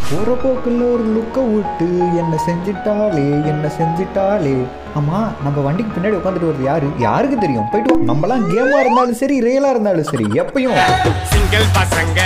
போற போக்குல ஒரு லுக்க விட்டு என்ன செஞ்சிட்டாளே என்ன செஞ்சிட்டாளே ஆமா நம்ம வண்டிக்கு பின்னாடி உட்காந்துட்டு வருது யாரு யாருக்கு தெரியும் போயிட்டு வா. நம்மலாம் கேமா இருந்தாலும் சரி ரியலா இருந்தாலும் சரி எப்பயும் சிங்கிள் பசங்க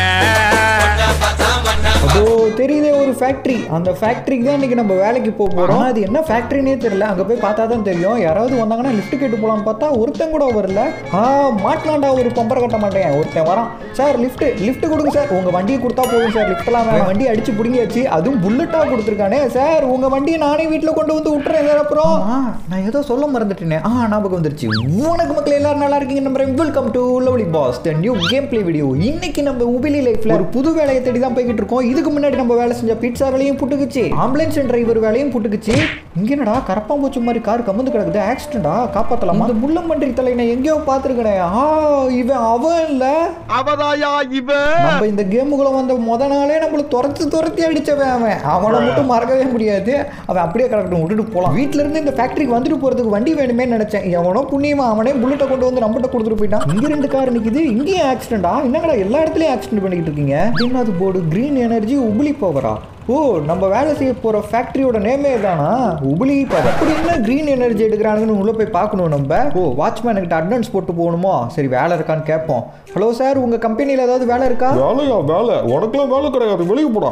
அதோ தெரியுதே ஒரு ஃபேக்ட்ரி அந்த ஃபேக்ட்ரிக்கு தான் இன்னைக்கு நம்ம வேலைக்கு போக போறோம் அது என்ன ஃபேக்ட்ரினே தெரியல அங்க போய் பார்த்தா தான் தெரியும் யாராவது வந்தாங்கன்னா லிஃப்ட் கேட்டு போலாம் பார்த்தா ஒருத்தன் கூட வரல ஆ மாட்டலாண்டா ஒரு பம்பரை கட்ட மாட்டேன் ஒருத்தன் வரான் சார் லிஃப்ட் லிஃப்ட் கொடுங்க சார் உங்க வண்டியை கொடுத்தா போதும் சார் லிஃப்ட்லாம் வேணாம் வண்டி அடிச்சு பிடிங்கியாச்சு அதுவும் புல்லட்டா கொடுத்துருக்கானே சார் உங்க வண்டியை நானே வீட்டில் கொண்டு வந்து விட்டுறேன் சார் அப்புறம் நான் ஏதோ சொல்ல மறந்துட்டேனே ஆ ஞாபகம் வந்துருச்சு வணக்கம் மக்கள் எல்லாரும் நல்லா இருக்கீங்க நம்புறேன் welcome to lovely boss the new game play video இன்னைக்கு நம்ம உபிலி லைஃப்ல ஒரு புது வேலையை தேடி தான் போய்கிட்டு இருக்கோம் இதுக்கு முன்னாடி நம்ம வேலை செஞ்ச பீட்சா வேலையும் புட்டுக்குச்சு ஆம்புலன்ஸ் டிரைவர் வேலையும் புட்டுக்குச்சு இங்க என்னடா கரப்பாம்பூச்சி மாதிரி கார் கமந்து கிடக்குது ஆக்சிடென்டா காப்பாத்தலாமா இந்த முள்ளம்பன்றி தலைனை எங்கேயோ பார்த்துருக்கேன் ஆ இவன் அவன் இல்ல அவதாயா இவ நம்ம இந்த கேமுக்குள்ள வந்த முத நாளே நம்மள துரத்து துரத்தி அடிச்சவன் அவன் அவனை மட்டும் மறக்கவே முடியாது அவன் அப்படியே கிடக்கட்டும் விட்டுட்டு போலாம் வீட்ல இருந்து இந்த ஃபேக்டரிக்கு வந்துட்டு போறதுக்கு வண்டி வேணுமே நினைச்சேன் எவனோ புண்ணியமா அவனே புல்லட்டை கொண்டு வந்து நம்மகிட்ட கொடுத்துட்டு போயிட்டான் இங்க ரெண்டு கார் நிக்குது இங்கேயும் ஆக்சிடென்டா என்னங்கடா எல்லா இடத்துலயும் ஆக்சிடென்ட் பண்ணிக்கிட்டு இருக்கீங்க என்னது போர்டு கிரீன் எனர்ஜி உபிலி பவரா ஓ நம்ம வேலை செய்ய போற ஃபேக்டரியோட நேமே தானா உபிலி பவர் அப்படி என்ன கிரீன் எனர்ஜி எடுக்கிறானுங்கன்னு உள்ள போய் பார்க்கணும் நம்ம ஓ வாட்ச்மேன் கிட்ட அட்டனன்ஸ் போட்டு போகணுமோ சரி வேலை இருக்கான்னு கேட்போம் ஹலோ சார் உங்க கம்பெனியில் ஏதாவது வேலை இருக்கா வேலையா வேலை உனக்குலாம் வேலை கிடையாது வெளியே போடா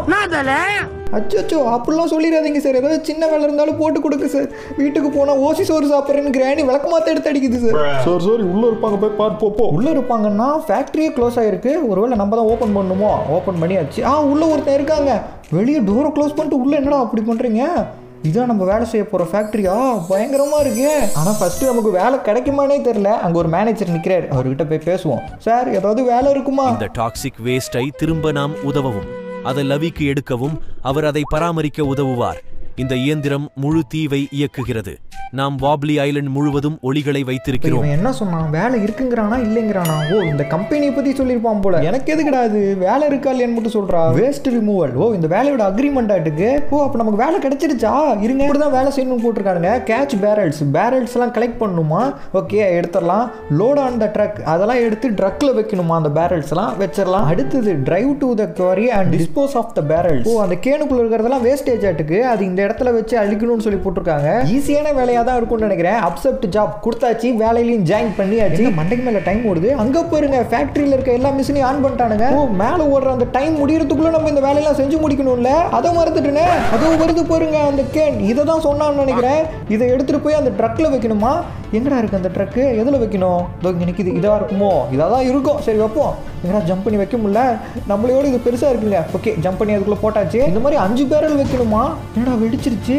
அச்சோ அப்படிலாம் சொல்லிடாதீங்க சார் ஏதாவது சின்ன வேலை இருந்தாலும் போட்டு கொடுக்கு சார் வீட்டுக்கு போனால் ஓசி சோறு சாப்பிட்றேன்னு கிராணி விளக்கமாத்த எடுத்து அடிக்குது சார் சரி சரி உள்ள இருப்பாங்க போய் பாரு போ, போ உள்ளே இருப்பாங்கன்னா ஃபேக்ட்ரியே க்ளோஸ் ஆயிருக்கு ஒருவேளை நம்ம தான் ஓப்பன் பண்ணுமோ ஓப்பன் பண்ணியாச்சு ஆ உள்ளே ஒருத்தன் இருக்காங்க வெளியே டோரை க்ளோஸ் பண்ணிட்டு உள்ளே என்னடா அப்படி பண்ணுறீங்க இதான் நம்ம வேலை செய்ய போகிற ஃபேக்ட்ரியா பயங்கரமாக இருக்கு ஆனால் ஃபஸ்ட்டு நமக்கு வேலை கிடைக்குமானே தெரில அங்கே ஒரு மேனேஜர் நிற்கிறார் அவர்கிட்ட போய் பேசுவோம் சார் ஏதாவது வேலை இருக்குமா இந்த டாக்ஸிக் வேஸ்டை திரும்ப நாம் உதவவும் அதை லவிக்கு எடுக்கவும் அவர் அதை பராமரிக்க உதவுவார் இந்த இயந்திரம் முழு தீவை இயக்குகிறது நாம் வாப்லி ஐலண்ட் முழுவதும் ஒளிகளை இப்போ வைத்திருக்கிறோம் இவன் என்ன சொன்னான் வேலை இருக்குங்கிறானா இல்லைங்கிறானா ஓ இந்த கம்பெனியை பத்தி சொல்லியிருப்பான் போல எனக்கு எது கிடையாது வேலை இருக்கா இல்லையான்னு மட்டும் சொல்றா வேஸ்ட் ரிமூவல் ஓ இந்த வேலையோட அக்ரிமெண்ட் ஆட்டுக்கு ஓ அப்போ நமக்கு வேலை கிடைச்சிருச்சா இருங்க இப்படி தான் வேலை செய்யணும்னு போட்டிருக்கானுங்க கேட்ச் பேரல்ஸ் பேரல்ஸ் எல்லாம் கலெக்ட் பண்ணணுமா ஓகே எடுத்துடலாம் லோட் ஆன் த ட்ரக் அதெல்லாம் எடுத்து ட்ரக்ல வைக்கணுமா அந்த பேரல்ஸ் எல்லாம் வச்சிடலாம் அடுத்தது drive to the quarry and dispose of the barrels oh அந்த கேனுக்குள்ள இருக்கிறதெல்லாம் வேஸ்டேஜ் ஆட்டுக்கு அது இந்த இடத்துல வச்சு அழிக்கணும்னு சொல்லி போட்டிருக்காங்க ஈஸியான வேலையாக தான் இருக்கும்னு நினைக்கிறேன் அப்செப்ட் ஜாப் கொடுத்தாச்சு வேலையிலையும் ஜாயின் பண்ணியாச்சு மண்டைக்கு மேலே டைம் ஓடுது அங்கே போயிருங்க ஃபேக்ட்ரியில் இருக்க எல்லா மிஷினையும் ஆன் பண்ணிட்டானுங்க ஓ மேலே ஓடுற அந்த டைம் முடியறதுக்குள்ள நம்ம இந்த வேலையெல்லாம் செஞ்சு முடிக்கணும்ல அதை மறந்துட்டுனே அதோ வருது பாருங்க அந்த கேன் இதை தான் சொன்னான்னு நினைக்கிறேன் இதை எடுத்துட்டு போய் அந்த ட்ரக்ல வைக்கணுமா எங்கடா இருக்கு அந்த ட்ரக்கு எதில் வைக்கணும் இதோ இங்கே நிற்கிது இதாக இருக்குமோ இதாக தான் இருக்கும் சரி வைப்போம் எங்கடா ஜம்ப் பண்ணி வைக்க முடியல நம்மளையோட இது பெருசாக இருக்குங்க ஓகே ஜம்ப் பண்ணி அதுக்குள்ளே போட்டாச்சு இந்த மாதிரி அஞ்சு பேரல் வைக்கணுமா என்னடா வெடிச்சிருச்சு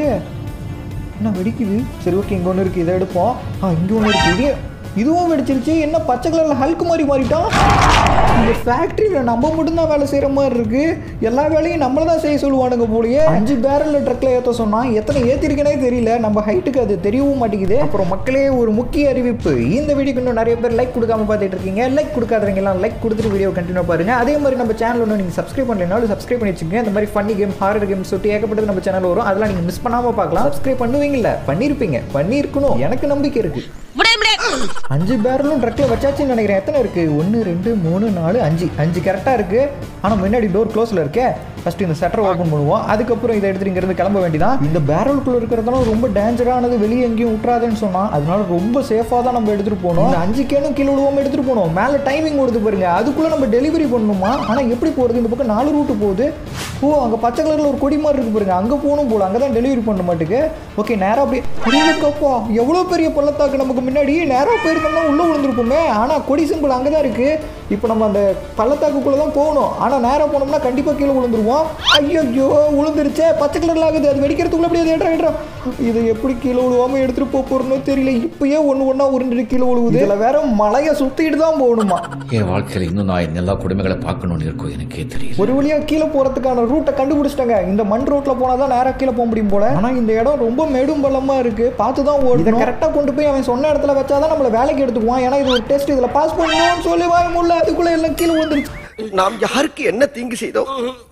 என்ன வெடிக்குது சரி ஓகே இங்கே ஒன்று இருக்குது இதை எடுப்போம் ஆ இங்கே ஒன்று இருக்குது இது இதுவும் வெடிச்சிருச்சு என்ன பச்சை கலரில் ஹல்க் மாதிரி மாறிட்டான் இந்த ஃபேக்ட்ரியில் நம்ம மட்டும்தான் வேலை செய்கிற மாதிரி இருக்கு எல்லா வேலையும் நம்மள தான் செய்ய சொல்லுவானுங்க போலயே அஞ்சு பேரலில் ட்ரக்கில் ஏற்ற சொன்னால் எத்தனை ஏற்றிருக்கனே தெரியல நம்ம ஹைட்டுக்கு அது தெரியவும் மாட்டேங்குது அப்புறம் மக்களே ஒரு முக்கிய அறிவிப்பு இந்த வீடியோக்கு இன்னும் நிறைய பேர் லைக் கொடுக்காம பார்த்துட்டு இருக்கீங்க லைக் கொடுக்காதவங்கலாம் லைக் கொடுத்துட்டு வீடியோ கண்டினியூ பாருங்க அதே மாதிரி நம்ம சேனல் ஒன்று நீங்கள் சப்ஸ்கிரைப் பண்ணலைனாலும் சப்ஸ்கிரைப் பண்ணி வச்சுக்கோங்க இந்த மாதிரி ஃபன்னி கேம் ஹாரர் கேம் சொல்லிட்டு ஏகப்பட்டது நம்ம சேனல் வரும் அதெல்லாம் நீங்கள் மிஸ் பண்ணாமல் பார்க்கலாம் சப்ஸ்கிரைப் பண்ணுவீங்கல்ல பண்ணியிருப்பீங்க பண்ணியிருக்கணும் எனக்கு நம்பிக்கை இருக்குது அஞ்சு பேரலும் ட்ரக்கில் வச்சாச்சுன்னு நினைக்கிறேன் எத்தனை இருக்குது ஒன்று ரெண்டு மூணு நாலு அஞ்சு அஞ்சு கரெக்டாக இருக்குது ஆனால் முன்னாடி டோர் க்ளோஸில் இருக்கே ஃபஸ்ட்டு இந்த சட்டரை ஓப்பன் பண்ணுவோம் அதுக்கப்புறம் இதை எடுத்துட்டு இங்கேருந்து கிளம்ப வேண்டியதான் இந்த பேரலுக்குள்ளே இருக்கிறதெல்லாம் ரொம்ப டேஞ்சரானது வெளியே எங்கேயும் விட்றாதுன்னு சொன்னால் அதனால ரொம்ப சேஃபாக தான் நம்ம எடுத்துகிட்டு போகணும் இந்த அஞ்சு கேனும் கீழே விழுவாமல் எடுத்துகிட்டு போகணும் மேலே டைமிங் கொடுத்து பாருங்க அதுக்குள்ளே நம்ம டெலிவரி பண்ணணுமா ஆனால் எப்படி போகிறது இந்த பக்கம் நாலு ரூட்டு போகுது ஓ அங்கே பச்சை கலரில் ஒரு கொடி மாதிரி இருக்கு பாருங்க அங்கே போகணும் போல அங்கே தான் டெலிவரி பண்ண மாட்டுக்கு ஓகே நேராக அப்படியே அடேங்கப்பா எவ்வளோ பெரிய பள்ளத்தாக்கு நமக்கு முன்னாடி நேராக போயிருந்தோம்னா உள்ளே விழுந்திருப்போமே ஆனால் கொடி சிம்பிள் அங்கே தான் இருக்குது இப்போ நம்ம அந்த பள்ளத்தாக்குக்குள்ளே தான் போகணும் ஆனால் நேராக போனோம்னா கண்டிப்பாக கீழே விழுந்துருவோம் ஐயோ விழுந்துருச்சே பச்சை கலரில் ஆகுது அது வெடிக்கிறதுக்குள்ள அப்படியே அது ஏற்றா ஏற்றா இது எப்படி கீழே விழுவாமல் எடுத்துகிட்டு போக போகிறோன்னு தெரியல இப்பயே ஒன்று ஒன்றா உருண்டு கீழே விழுவுது இதில் வேற மலையை சுற்றிட்டு தான் போகணுமா என் வாழ்க்கையில் இன்னும் நான் இந்த எல்லா குடும்பங்களை பார்க்கணும்னு இருக்கும் எனக்கே தெரியும் ஒரு வழியா கீழே போறதுக்கான ரூட்டை கண்டுபிடிச்சிட்டாங்க இந்த மண் ரோட்ல போனா தான் நேரா கீழே போக முடியும் போல ஆனா இந்த இடம் ரொம்ப மேடும் பள்ளமா இருக்கு பார்த்து தான் ஓடும் இதை கரெக்டா கொண்டு போய் அவன் சொன்ன இடத்துல வச்சாதான் நம்மள வேலைக்கு எடுத்துக்குவான் ஏன்னா இது ஒரு டெஸ்ட் இதுல பாஸ் பண்ணணும்னு சொல்லி வாங்க முடியல அதுக்குள்ள எல்லாம் கீழே விழுந்துருச்சு நாம் யாருக்கு என்ன தீங்கு செய்தோம்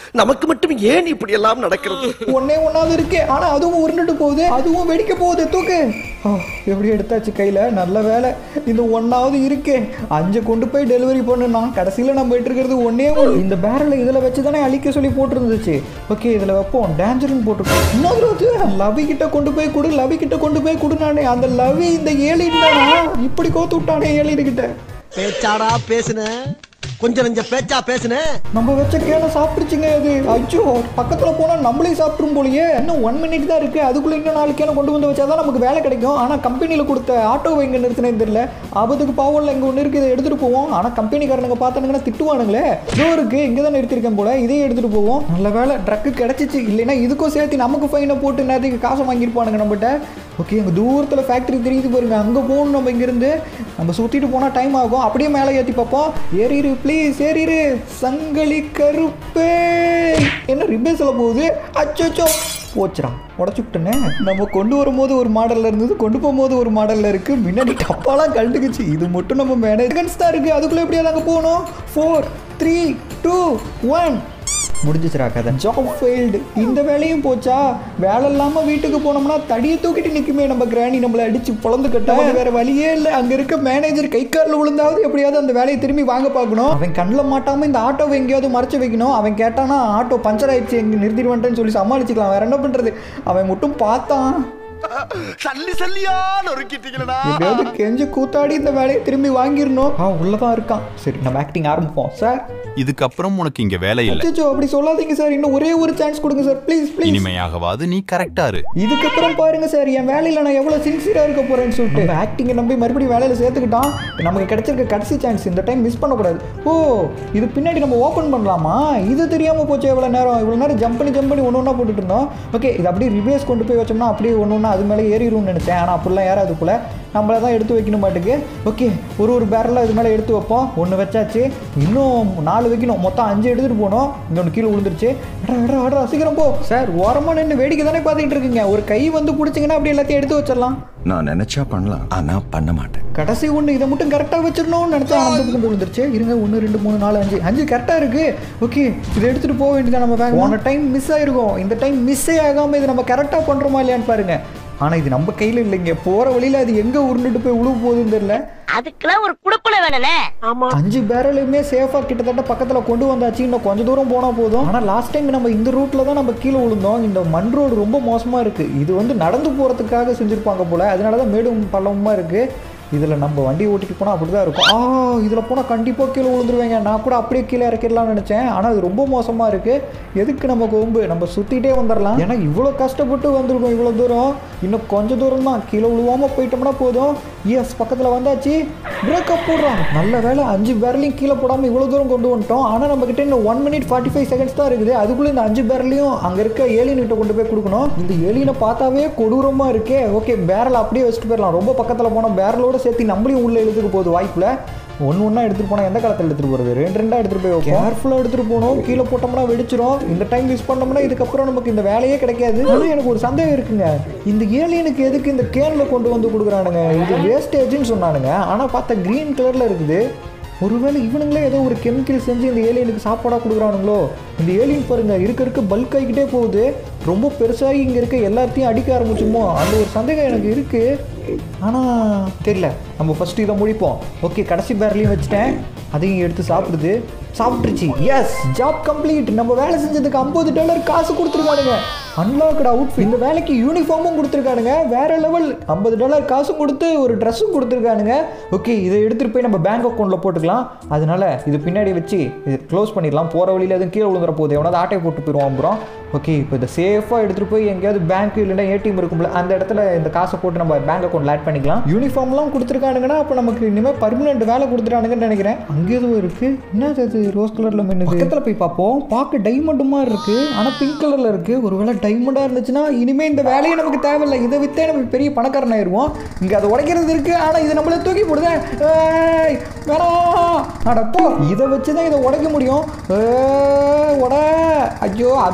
நமக்கு மட்டும் ஏன் இப்படி எல்லாம் நடக்கிறது ஒன்னே ஒன்னாவது இருக்கு ஆனா அதுவும் உருண்டுட்டு போகுது அதுவும் வெடிக்க போகுது தூக்கு ஆ, எப்படி எடுத்தாச்சு கையில நல்ல வேலை இந்த ஒன்னாவது இருக்கே அஞ்சு கொண்டு போய் டெலிவரி பண்ணுனா கடைசியில நம்ம போயிட்டு இருக்கிறது ஒன்னே ஒன்று இந்த பேரல இதுல வச்சு தானே அழிக்க சொல்லி போட்டிருந்துச்சு ஓகே இதுல வைப்போம் டேஞ்சர்னு போட்டிருக்கோம் இன்னொரு லவி கிட்ட கொண்டு போய் கொடு லவி கிட்ட கொண்டு போய் கொடு நானே அந்த லவி இந்த ஏலின் தானா இப்படி கோத்து விட்டானே ஏலின் கிட்ட பேச்சாடா பேசுன கொஞ்சம் நெஞ்ச பேச்சா பேசுன நம்ம வச்ச கேனை சாப்பிட்டுச்சுங்க அது அச்சோ பக்கத்துல போனா நம்மளே சாப்பிட்ரும் போலயே இன்னும் ஒன் மினிட் தான் இருக்கு அதுக்குள்ள இன்னும் நாலு கேனை கொண்டு வந்து வச்சாதான் நமக்கு வேலை கிடைக்கும் ஆனா கம்பெனில கொடுத்த ஆட்டோவை எங்க நிறுத்தினேன்னு தெரியல ஆபத்துக்கு பாவம்ல இங்க ஒன்று இருக்கு இதை எடுத்துட்டு போவோம் ஆனா கம்பெனிக்காரனுங்க பார்த்தானுங்கன்னா திட்டுவானுங்களே இதோ இருக்கு இங்க தான் நிறுத்திருக்கேன் போல இதையே எடுத்துட்டு போவோம் நல்ல வேலை ட்ரக்கு கிடைச்சிச்சு இல்லைன்னா இதுக்கும் சேர்த்து நமக்கு ஃபைனை போட்டு நேரத்துக்கு காசை வாங்கியிருப்பானுங்க நம்மகிட்ட ஓகே அங்கே தூரத்தில் ஃபேக்ட்ரி தெரியுது பாருங்க அங்கே போகணும் நம்ம இங்கேருந்து நம்ம சுற்றிட்டு போனால் டைம் ஆகும் அப்படியே மேலே ஏற்றி பார்ப்போம் ஏறிரு ப்ளீஸ் ஏறிரு சங்கிலி கருப்பே என்ன ரிபேஸில் போகுது அச்சோச்சோ போச்சுடா உடச்சு விட்டனே நம்ம கொண்டு வரும்போது ஒரு மாடலில் இருந்தது கொண்டு போகும்போது ஒரு மாடலில் இருக்குது முன்னாடி டப்பாலாம் கழட்டுக்குச்சு இது மட்டும் நம்ம மேனேஜ்மெண்ட்ஸ் தான் இருக்குது அதுக்குள்ளே எப்படியாவது அங்கே போகணும் ஃபோர் த்ரீ டூ ஒன் முடிஞ்சிச்சுரா கதை ஜாப் ஃபெயில்டு இந்த வேலையும் போச்சா வேலை இல்லாமல் வீட்டுக்கு போனோம்னா தடியை தூக்கிட்டு நிற்குமே நம்ம கிராணி நம்மளை அடிச்சு பொழந்து கட்ட வேற வழியே இல்லை அங்கே இருக்க மேனேஜர் கை காலில் விழுந்தாவது எப்படியாவது அந்த வேலையை திரும்பி வாங்க பார்க்கணும் அவன் கண்ணில் மாட்டாமல் இந்த ஆட்டோவை எங்கேயாவது மறைச்சு வைக்கணும் அவன் கேட்டானா ஆட்டோ பஞ்சர் ஆயிடுச்சு எங்கே நிறுத்திடுவேன்ட்டேன்னு சொல்லி சமாளிச்சுக்கலாம் வேற என்ன பண்ணுறது அவன் மட்டும் பார்த்தான் சல்லி சல்லியா நொறுக்கிட்டீங்களா எப்படியாவது கெஞ்சு கூத்தாடி இந்த வேலையை திரும்பி வாங்கிடணும் ஆ உள்ளதான் இருக்கான் சரி நம்ம ஆக்டிங் ஆரம்பிப்போம் சார் இதுக்கப்புறம் உனக்கு இங்க வேலை இல்ல அச்சோ அப்படி சொல்லாதீங்க சார் இன்னும் ஒரே ஒரு சான்ஸ் கொடுங்க சார் ப்ளீஸ் ப்ளீஸ் இனிமையாகவாது நீ கரெக்டா இரு இதுக்கப்புறம் பாருங்க சார் என் வேலையில் நான் எவ்வளோ சின்சியராக இருக்க போறேன்னு சொல்லிட்டு ஆக்டிங்கை நம்பி மறுபடியும் வேலையில் சேர்த்துக்கிட்டான் நமக்கு கிடைச்சிருக்க கடைசி சான்ஸ் இந்த டைம் மிஸ் பண்ணக்கூடாது ஓ இது பின்னாடி நம்ம ஓப்பன் பண்ணலாமா இது தெரியாமல் போச்சு எவ்வளோ நேரம் இவ்வளோ நேரம் ஜம்ப் பண்ணி ஜம்ப் பண்ணி ஒன்று ஒன்றா போட்டுட்டு இருந்தோம் ஓகே இது அப்படியே ரிவேஸ் கொண்டு போய் வச்சோம்னா அப்படியே ஒன்று ஒன்றா அது மேலே ஏறிடும்னு நினச்சேன் ஆனால் அப்படிலாம் ஏறாது போல நம்மளை தான் எடுத்து வைக்கணும் மாட்டுக்கு ஓகே ஒரு ஒரு பேரலாக இது மேலே எடுத்து வைப்போம் ஒன்று வச்சாச்சு இன்னும் நாலு வைக்கணும் மொத்தம் அஞ்சு எடுத்துகிட்டு போனோம் இங்கே ஒன்று கீழே விழுந்துருச்சு அடா அடா அடா சீக்கிரம் போ சார் ஓரமாக நின்று வேடிக்கை தானே பார்த்துக்கிட்டு இருக்கீங்க ஒரு கை வந்து பிடிச்சிங்கன்னா அப்படியே எல்லாத்தையும் எடுத்து வச்சிடலாம் நான் நினைச்சா பண்ணலாம் ஆனா பண்ண மாட்டேன் கடைசி ஒன்று இதை மட்டும் கரெக்டாக வச்சிடணும்னு நினச்சா அந்த பக்கம் போய் விழுந்துருச்சு இருங்க ஒன்று ரெண்டு மூணு நாலு அஞ்சு அஞ்சு கரெக்டாக இருக்கு ஓகே இதை எடுத்துகிட்டு போக வேண்டியதான் நம்ம வேக போன டைம் மிஸ் ஆயிருக்கும் இந்த டைம் மிஸ்ஸே ஆகாமல் இதை நம்ம கரெக்டாக பண்ணுறோமா இல்லையான்னு பாருங்க ஆனால் இது நம்ம கையில் இல்லைங்க போகிற வழியில் அது எங்கே உருண்டுட்டு போய் உழுவு போகுதுன்னு தெரியல அதுக்கெல்லாம் ஒரு குடுப்பன வேணுனே அஞ்சு பேரலுமே சேஃபாக கிட்டத்தட்ட பக்கத்தில் கொண்டு வந்தாச்சு இன்னும் கொஞ்சம் தூரம் போனால் போதும் ஆனால் லாஸ்ட் டைம் நம்ம இந்த ரூட்டில் தான் நம்ம கீழே விழுந்தோம் இந்த மண் ரோடு ரொம்ப மோசமாக இருக்குது இது வந்து நடந்து போகிறதுக்காக செஞ்சுருப்பாங்க போல் அதனால தான் மேடும் பள்ளமுமா இருக்குது இதில் நம்ம வண்டி ஓட்டிட்டு போனால் அப்படி தான் இருக்கும் ஆ இதில் போனால் கண்டிப்பாக கீழே விழுந்துருவேங்க நான் கூட அப்படியே கீழே இறக்கிடலாம்னு நினச்சேன் ஆனால் அது ரொம்ப மோசமாக இருக்குது எதுக்கு நம்ம கொம்பு நம்ம சுற்றிட்டே வந்துடலாம் ஏன்னா இவ்வளோ கஷ்டப்பட்டு வந்திருக்கோம் இவ்வளோ தூரம் இன்னும் கொஞ்சம் தூரம் தான் கீழே விழுவாமல் போயிட்டோம்னா போதும் எஸ் பக்கத்தில் வந்தாச்சு பிரேக்கப் போடுறான் நல்ல வேலை அஞ்சு பேரலையும் கீழே போடாமல் இவ்வளோ தூரம் கொண்டு வந்துட்டோம் ஆனால் நம்ம கிட்ட இன்னும் one minute forty five seconds தான் இருக்குது அதுக்குள்ளே இந்த அஞ்சு பேரலையும் அங்கே இருக்க ஏலியன் கிட்ட கொண்டு போய் கொடுக்கணும் இந்த ஏலியனை பார்த்தாவே கொடூரமாக இருக்கே ஓகே பேரல் அப்படியே வச்சுட்டு போயிடலாம் ரொம்ப பக்கத்தில் போனோம் பேரலோட சேர்த்து நம்மளையும் உள்ள இழுத்துக்கு போகுது வாய்ப்பில் ஒன்று ஒன்றா எடுத்துகிட்டு போனால் எந்த காலத்தில் எடுத்துகிட்டு போகிறது ரெண்டு ரெண்டாக எடுத்துகிட்டு போய் வைப்போம் கேர்ஃபுல்லாக எடுத்துகிட்டு போகணும் கீழே போட்டோம்னா வெடிச்சிரும் இந்த டைம் மிஸ் பண்ணோம்னா இதுக்கப்புறம் நமக்கு இந்த வேலையே கிடைக்காது ஆனால் எனக்கு ஒரு சந்தேகம் இருக்குங்க இந்த ஏலியனுக்கு எதுக்கு இந்த கேனில் கொண்டு வந்து கொடுக்குறானுங்க இது வேஸ்டேஜ்னு சொன்னானுங்க ஆனால் பார்த்தா க்ரீன் கலரில் இருக்குது ஒருவேளை இவனுங்களே ஏதோ ஒரு கெமிக்கல் செஞ்சு இந்த ஏலியனுக்கு சாப்பாடாக கொடுக்குறானுங்களோ இந்த ஏலியன் பாருங்க இருக்க இருக்க பல்க் ஆகிக்கிட்டே போகுது ரொம்ப பெருசாகி இங்கே இருக்க எல்லாத்தையும் அடிக்க ஆரம்பிச்சுமோ அந்த ஒரு சந்தேகம் எனக்கு இருக்குது ஆனால் தெரியல நம்ம ஃபஸ்ட்டு இதை முடிப்போம் ஓகே கடைசி பேர்லையும் வச்சுட்டேன் அதையும் எடுத்து சாப்பிடுது சாப்பிட்ருச்சு எஸ் ஜாப் கம்ப்ளீட் நம்ம வேலை செஞ்சதுக்கு ஐம்பது டாலர் காசு கொடுத்துருக்கானுங்க அன்லாக்டு அவுட்ஃபிட் இந்த வேலைக்கு யூனிஃபார்மும் கொடுத்துருக்கானுங்க வேற லெவல் ஐம்பது டாலர் காசும் கொடுத்து ஒரு ட்ரெஸ்ஸும் கொடுத்துருக்கானுங்க ஓகே இதை எடுத்துகிட்டு போய் நம்ம பேங்க் அக்கௌண்ட்டில் போட்டுக்கலாம் அதனால இது பின்னாடி வச்சு இது க்ளோஸ் பண்ணிடலாம் போகிற வழியில் எதுவும் கீழே விழுந்துற போகுது எவனாவது ஆட்டை போட்டு போயிடுவான் அப்புறம் ஓகே இப்போ இதை சேஃபாக எடுத்துகிட்டு போய் எங்கேயாவது பேங்க் இல்லைன்னா ஏடிஎம் இருக்கும்ல அந்த இடத்துல இந்த காசை போட்டு நம்ம பேங்க் அக்கௌண்ட்டில் ஆட் பண்ணிக்கலாம் யூனிஃபார்ம்லாம் கொடுத்துருக்கானுங்கன்னா அப்போ நமக்கு இனிமேல் பர்மனெண்ட் வேலை கொடுத்துட்டானுங்கன்னு நினைக்கிறேன் அங்கே எதுவும் இருக்குது என்னது அது ரோஸ் கலரில் மின்னுது பக்கத்தில் போய் பார்ப்போம் பார்க்க டைமண்ட் மாதிரி இருக்குது ஆனால் பிங்க் கலரில் இருக்குது ஒருவேளை டைமண்டாக இருந்துச்சுன்னா இனிமேல் இந்த வேலையே நமக்கு தேவையில்லை இதை விற்றே நம்ம பெரிய பணக்காரன் ஆயிடுவோம் இங்கே அதை உடைக்கிறது இருக்குது ஆனால் இது நம்மள தூக்கி போடுதே ஏய், வேணாம் அடப்போ இதை வச்சு தான் இதை உடைக்க முடியும் ஏய், உட ஐயோ அதை உடைக்கணும்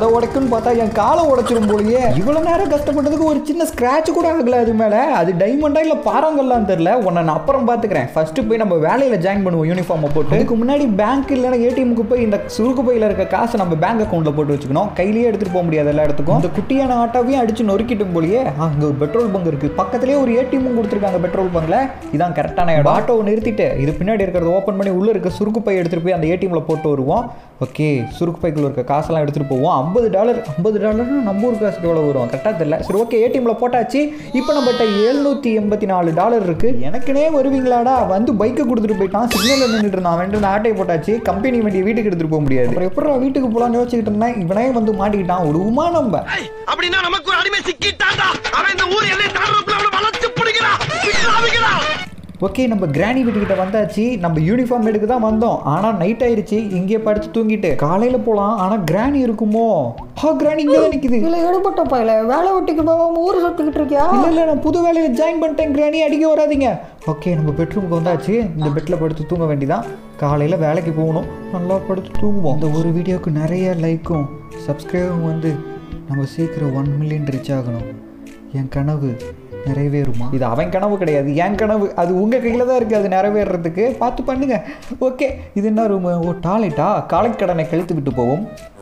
போடுன்னு பார்த்தா என் காலை உடைச்சிரும் போலயே இவ்வளவு நேரம் கஷ்டப்பட்டதுக்கு ஒரு சின்ன ஸ்கிராட்ச் கூட ஆகல அது மேல அது டைமண்டா இல்ல பாறாங்கல்லாம் தெரியல உன்னை நான் அப்புறம் பாத்துக்கிறேன் ஃபர்ஸ்ட் போய் நம்ம வேலையில ஜாயின் பண்ணுவோம் யூனிஃபார்மை போட்டு அதுக்கு முன்னாடி பேங்க் இல்லைன்னா ஏடிஎம்க்கு போய் இந்த சுருக்கு பையில இருக்க காசை நம்ம பேங்க் அக்கௌண்ட்ல போட்டு வச்சுக்கணும் கையிலேயே எடுத்துட்டு போக முடியாது எல்லா இடத்துக்கும் இந்த குட்டியான ஆட்டாவையும் அடிச்சு நொறுக்கிட்டும் போலயே அங்க ஒரு பெட்ரோல் பங்க் இருக்கு பக்கத்துலயே ஒரு ஏடிஎம்மும் கொடுத்துருக்காங்க பெட்ரோல் பங்க்ல இதான் கரெக்டான இடம் ஆட்டோவை நிறுத்திட்டு இது பின்னாடி இருக்கிறத ஓப்பன் பண்ணி உள்ள இருக்க சுருக்கு பை எடுத்துட்டு போய் அந்த ஏடிஎம்ல போட்டு வருவோம் ஓகே சுருக்கு பைக்குள்ள இருக்க காசெல்லாம் எடுத்துட்டு போவோம் ஐம்பது டாலர் ஐம்பது டாலர்னா நம்ம ஊர் காசுக்கு எவ்வளோ வரும் கரெக்டாக தெரியல சரி ஓகே ஏடிஎம்ல போட்டாச்சு இப்போ நம்மகிட்ட எழுநூத்தி எண்பத்தி நாலு டாலர் இருக்கு எனக்குனே வருவீங்களாடா வந்து பைக்கை கொடுத்துட்டு போயிட்டான் சிக்னலில் நின்றுட்டு இருந்தான் அவன்ட்டு இந்த ஆட்டையை போட்டாச்சு கம்பெனி வண்டியை வீட்டுக்கு எடுத்துட்டு போக முடியாது அப்புறம் எப்படா வீட்டுக்கு போகலான்னு யோசிச்சுக்கிட்டு இருந்தேன் இவனே வந்து மாட்டிக்கிட்டான் விடுவோமா நம்ம அப்படின்னா நமக்கு ஒரு அடிமை சிக்கிட்டாண்டா அவன் இந்த ஊர் எல்லை தாண்டறதுக்குள்ள அவனை வளைச்சு பிடிக்கிறான் விட்டுறாதீங்கடா ஓகே நம்ம கிராணி வீட்டுக்கிட்ட வந்தாச்சு நம்ம யூனிஃபார்ம் எடுக்க தான் வந்தோம் ஆனால் நைட் ஆயிருச்சு இங்கே படுத்து தூங்கிட்டு காலையில் போகலாம் ஆனால் கிராணி இருக்குமோ ஹா கிராணி இங்கே தான் நிற்குது இல்லை எடுபட்ட பையில வேலை வெட்டிக்கு போகாம ஊர் சுத்திக்கிட்டு இருக்கியா இல்லை இல்லை நான் புது வேலையில் ஜாயின் பண்ணிட்டேன் கிராணி அடிக்க வராதீங்க ஓகே நம்ம பெட்ரூமுக்கு வந்தாச்சு இந்த பெட்டில் படுத்து தூங்க வேண்டிதான் காலையில் வேலைக்கு போகணும் நல்லா படுத்து தூங்குவோம் இந்த ஒரு வீடியோக்கு நிறைய லைக்கும் சப்ஸ்கிரைபும் வந்து நம்ம சீக்கிரம் ஒன் மில்லியன் ரீச் ஆகணும் என் கனவு நிறைவேறுமா இது அவன் கனவு கிடையாது என் கனவு அது உங்கள் கையில் தான் இருக்குது அது நிறைவேறதுக்கு பார்த்து பண்ணுங்க ஓகே இது என்ன ரூமு ஓ டாய்லெட்டா காலை கடனை கழித்து விட்டு போவோம்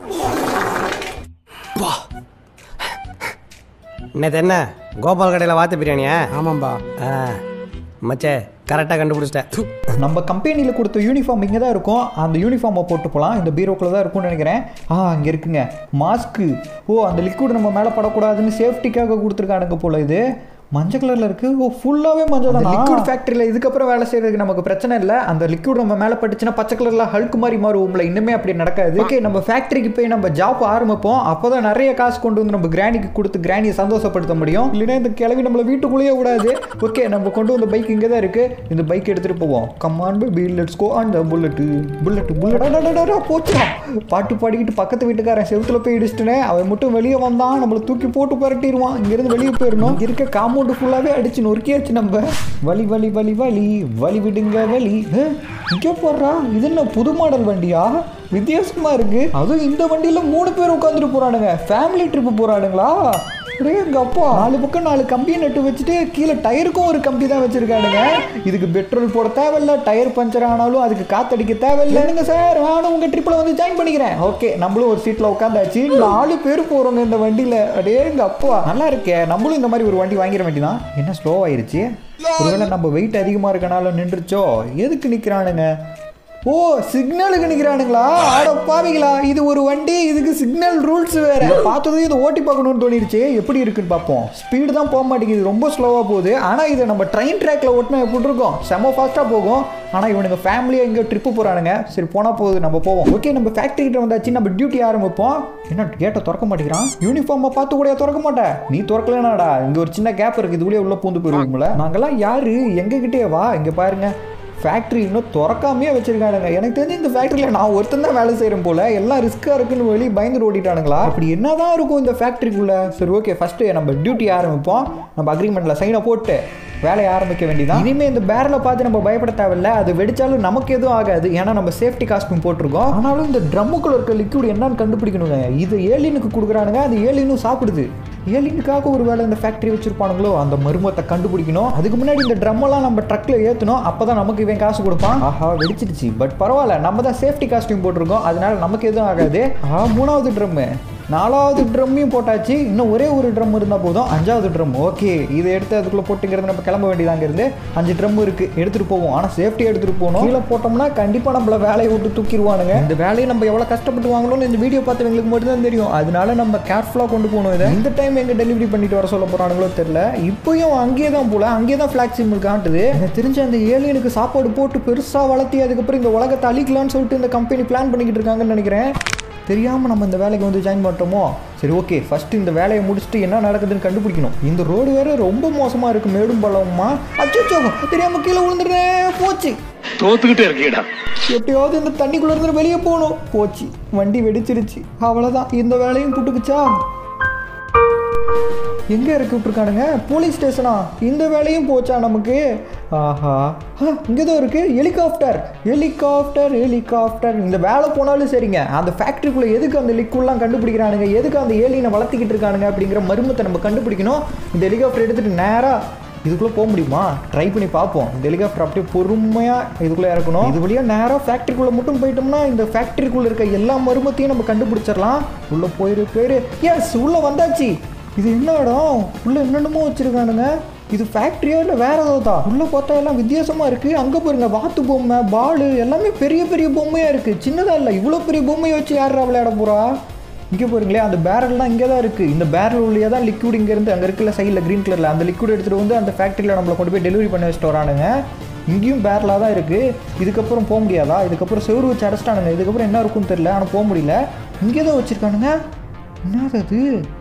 நேற்று என்ன கோபால் கடையில் வாத்து பிரியாணியா ஆமாம்பா ஆ மச்சே கரெக்டாக கண்டுபிடிச்சிட்டேன் நம்ம கம்பெனியில் கொடுத்த யூனிஃபார்ம் இங்கே தான் இருக்கும் அந்த யூனிஃபார்மை போட்டு போகலாம் இந்த பீரோக்குள்ள தான் இருக்கும்னு நினைக்கிறேன் ஆ இங்கே இருக்குங்க மாஸ்க்கு ஓ அந்த லிக்விட் நம்ம மேலே படக்கூடாதுன்னு சேஃப்டிக்காக கொடுத்துருக்கானுங்க போல இது மஞ்சள் கலரில் இருக்கு ஓ ஃபுல்லாகவே மஞ்சள் தான் லிக்விட் ஃபேக்ட்ரியில் இதுக்கப்புறம் வேலை செய்யறதுக்கு நமக்கு பிரச்சனை இல்லை அந்த லிக்விட் நம்ம மேலே பட்டுச்சுன்னா பச்சை கலரில் ஹல்க் மாதிரி மாறுவோம்ல இன்னுமே அப்படி நடக்காது ஓகே நம்ம ஃபேக்ட்ரிக்கு போய் நம்ம ஜாப் ஆரம்பிப்போம் அப்போ தான் நிறைய காசு கொண்டு வந்து நம்ம கிராணிக்கு கொடுத்து கிராணியை சந்தோஷப்படுத்த முடியும் இல்லைன்னா இந்த கிளவி நம்மளை வீட்டுக்குள்ளேயே விடாது ஓகே நம்ம கொண்டு வந்த பைக் இங்கே தான் இருக்கு இந்த பைக் எடுத்துட்டு போவோம் கமான் பேபி லெட்ஸ் கோ அந்த புல்லட்டு புல்லட்டு புல்லட் போச்சுடா பாட்டு பாடிக்கிட்டு பக்கத்து வீட்டுக்காரன் செவுத்துல போய் இடிச்சிட்டனே அவன் மட்டும் வெளியே வந்தான் நம்மளை தூக்கி போட்டு புரட்டிடுவான் இங்கிருந்து வெளியே போயிடணும் இங்க இருக்க காம்பவுண்டு ஃபுல்லாவே அடிச்சு நொறுக்கியாச்சு நம்ம வலி வலி வலி வலி வலி விடுங்க வலி இங்கே போடுறா இது என்ன புது மாடல் வண்டியா வித்தியாசமா இருக்கு அதுவும் இந்த வண்டியில மூணு பேர் உட்காந்துட்டு போறானுங்க ஃபேமிலி ட்ரிப் போறானுங்களா அப்படியே எங்க அப்பா நாலு பக்கம் நாலு கம்பியை நட்டு வச்சுட்டு கீழே டயருக்கும் ஒரு கம்பி தான் வச்சிருக்கானுங்க இதுக்கு பெட்ரோல் போட தேவையில்ல டயர் பஞ்சர் ஆனாலும் அதுக்கு காத்தடிக்க தேவையில்ல என்னங்க சார் நானும் உங்க ட்ரிப்ல வந்து ஜாயின் பண்ணிக்கிறேன் ஓகே நம்மளும் ஒரு சீட்ல உட்காந்தாச்சு நாலு பேர் போறோங்க இந்த வண்டியில அடே எங்க அப்பா நல்லா இருக்கே நம்மளும் இந்த மாதிரி ஒரு வண்டி வாங்கிட வேண்டியதான் என்ன ஸ்லோ ஆயிருச்சு ஒருவேளை நம்ம வெயிட் அதிகமா இருக்கனால நின்றுச்சோ எதுக்கு நிக்கிறானுங்க ஓ சிக்னலுக்கு நிற்கிறானுங்களா ஆட பாவிங்களா இது ஒரு வண்டி இதுக்கு சிக்னல் ரூல்ஸ் வேற பார்த்ததும் இதை ஓட்டி பார்க்கணும்னு தோணிருச்சு எப்படி இருக்குன்னு பார்ப்போம் ஸ்பீடு தான் போக மாட்டேங்குது ரொம்ப ஸ்லோவாக போகுது ஆனால் இதை நம்ம ட்ரெயின் ட்ராக்ல ஓட்டினா எப்படி இருக்கும் செம ஃபாஸ்ட்டாக போகும் ஆனால் இவனுங்க ஃபேமிலியாக எங்கேயோ ட்ரிப்பு போகிறானுங்க சரி போனால் போகுது நம்ம போவோம் ஓகே நம்ம ஃபேக்ட்ரி கிட்ட வந்தாச்சு நம்ம டியூட்டி ஆரம்பிப்போம் என்ன கேட்டை திறக்க மாட்டேங்கிறான் யூனிஃபார்மை பார்த்து கூட திறக்க மாட்டேன் நீ திறக்கலனாடா இங்கே ஒரு சின்ன கேப் இருக்குது இதுலேயே உள்ள பூந்து போயிருவீங்களா நாங்கெல்லாம் யாரு எங்ககிட்டயே வா இங்கே பாருங்க ஃபேக்ட்ரி இன்னும் திறக்காமையே வச்சிருக்கானுங்க எனக்கு தெரிஞ்சு இந்த ஃபேக்ட்ரியில் நான் ஒருத்தன் தான் வேலை செய்கிறேன் போல எல்லாம் ரிஸ்க்காக இருக்குன்னு வெளியே பயந்து ஓடிட்டானுங்களா அப்படி என்னதான் இருக்கும் இந்த ஃபேக்ட்ரிக்குள்ள சரி ஓகே ஃபஸ்ட்டு நம்ம டியூட்டி ஆரம்பிப்போம் நம்ம அக்ரிமெண்ட்டில் சைனை போட்டு வேலையை ஆரம்பிக்க வேண்டியதான் இனிமேல் இந்த பேரலை பார்த்து நம்ம பயப்பட தேவையில்ல அது வெடிச்சாலும் நமக்கு எதுவும் ஆகாது ஏன்னா நம்ம சேஃப்டி காஸ்ட்யூம் போட்டிருக்கோம் ஆனாலும் இந்த ட்ரம்முக்குள்ள இருக்க லிக்விட் என்னன்னு கண்டுபிடிக்கணுங்க இது ஏலினுக்கு கொடுக்குறானுங்க அது ஏலினும் சாப்பிடுது ஏலினுக்காக ஒரு வேலை இந்த ஃபேக்ட்ரி வச்சிருப்பானுங்களோ அந்த மர்மத்தை கண்டுபிடிக்கணும் அதுக்கு முன்னாடி இந்த ட்ரம்மெல்லாம் நம்ம ட்ரக்ல ஏற்றணும் அப்போ தான் நமக்கு இவன் காசு கொடுப்பான் ஆஹா வெடிச்சிருச்சு பட் பரவாயில்ல நம்ம தான் சேஃப்டி காஸ்ட்யூம் போட்டிருக்கோம் அதனால நமக்கு எதுவும் ஆகாது ஆஹா மூணாவது ட்ரம்மு நாலாவது ட்ரம்மையும் போட்டாச்சு இன்னும் ஒரே ஒரு ட்ரம் இருந்தால் போதும் அஞ்சாவது ட்ரம் ஓகே இதை எடுத்து அதுக்குள்ளே போட்டுங்கிறது நம்ம கிளம்ப வேண்டியதாங்க இருந்து அஞ்சு ட்ரம் இருக்கு எடுத்துகிட்டு போவோம் ஆனால் சேஃப்டி எடுத்துகிட்டு போகணும் கீழே போட்டோம்னா கண்டிப்பாக நம்மள வேலையை விட்டு தூக்கிடுவானுங்க இந்த வேலையை நம்ம எவ்வளோ கஷ்டப்பட்டு வாங்கணும்னு இந்த வீடியோ பார்த்து எங்களுக்கு மட்டும்தான் தெரியும் அதனால நம்ம கேர்ஃபுல்லாக கொண்டு போகணும் இதை இந்த டைம் எங்கே டெலிவரி பண்ணிட்டு வர சொல்ல போகிறானுங்களோ தெரியல இப்போயும் அங்கேயே தான் போல அங்கேயே தான் ஃப்ளாக் சிம்பிள் காட்டுது எனக்கு தெரிஞ்ச அந்த ஏலியனுக்கு சாப்பாடு போட்டு பெருசாக வளர்த்தி அதுக்கப்புறம் இந்த உலகத்தை அழிக்கலாம்னு சொல்லிட்டு இந்த கம்பெனி பிளான் பண்ணிக்கிட்டு இருக்காங்கன்னு நினைக்கிறேன் தெரியாமல் நம்ம இந்த வேலைக்கு வந்து ஜாயின் பண்ணிட்டோமோ சரி ஓகே ஃபஸ்ட்டு இந்த வேலையை முடிச்சுட்டு என்ன நடக்குதுன்னு கண்டுபிடிக்கணும் இந்த ரோடு வேற ரொம்ப மோசமாக இருக்கு மேடும் பள்ளமா அச்சோ தெரியாமல் கீழே விழுந்துடுறேன் போச்சு தோத்துக்கிட்டே இருக்கீடா எப்படியாவது இந்த தண்ணிக்குள்ள இருந்து வெளியே போகணும் போச்சு வண்டி வெடிச்சிருச்சு அவ்வளோதான் இந்த வேலையும் புட்டுக்குச்சா எங்கே இறக்கி விட்ருக்கானுங்க போலீஸ் ஸ்டேஷனா இந்த வேலையும் போச்சா நமக்கு ஆஹா இங்கே தான் இருக்குது ஹெலிகாப்டர் ஹெலிகாப்டர் ஹெலிகாப்டர் இந்த வேலை போனாலும் சரிங்க அந்த ஃபேக்ட்ரிக்குள்ளே எதுக்கு அந்த லிக்விட்லாம் கண்டுபிடிக்கிறானுங்க எதுக்கு அந்த ஏலியனை வளர்த்திக்கிட்டு இருக்கானுங்க அப்படிங்கிற மர்மத்தை நம்ம கண்டுபிடிக்கணும் இந்த ஹெலிகாப்டர் எடுத்துகிட்டு நேராக இதுக்குள்ளே போக முடியுமா ட்ரை பண்ணி பார்ப்போம் இந்த ஹெலிகாப்டர் அப்படியே பொறுமையாக இதுக்குள்ளே இறக்கணும் இது வழியாக நேராக ஃபேக்ட்ரிக்குள்ளே மட்டும் போயிட்டோம்னா இந்த ஃபேக்ட்ரிக்குள்ளே இருக்க எல்லா மர்மத்தையும் நம்ம கண்டுபிடிச்சிடலாம் உள்ளே போயிரு பேர் எஸ் உள்ளே வந்தாச்சு இது என்ன இடம் உள்ளே என்னென்னமோ வச்சுருக்கானுங்க இது ஃபேக்ட்ரியா இல்லை வேற ஏதாவது தான் உள்ளே பார்த்தா எல்லாம் வித்தியாசமாக இருக்குது அங்கே பாருங்க வாத்து பொம்மை பாலு எல்லாமே பெரிய பெரிய பொம்மையாக இருக்குது சின்னதாக இல்லை இவ்வளோ பெரிய பொம்மையை வச்சு யார் விளையாட போகிறா இங்கே பாருங்களேன் அந்த பேரல்லாம் இங்கே தான் இருக்குது இந்த பேரல் உள்ளே தான் லிக்விட் இங்கேருந்து அங்கே இருக்குல்ல சைடில் க்ரீன் கலரில் அந்த லிக்விட் எடுத்துகிட்டு வந்து அந்த ஃபேக்ட்ரியில் நம்மளை கொண்டு போய் டெலிவரி பண்ணி வச்சுட்டு வரானுங்க இங்கேயும் பேரலாக தான் இருக்குது இதுக்கப்புறம் போக முடியாதா இதுக்கப்புறம் செவ்வறு வச்சு அடைச்சிட்டானுங்க இதுக்கப்புறம் என்ன இருக்கும்னு தெரியல ஆனால் போக முடியல இங்கே தான் வச்சுருக்கானுங்க என்னது அது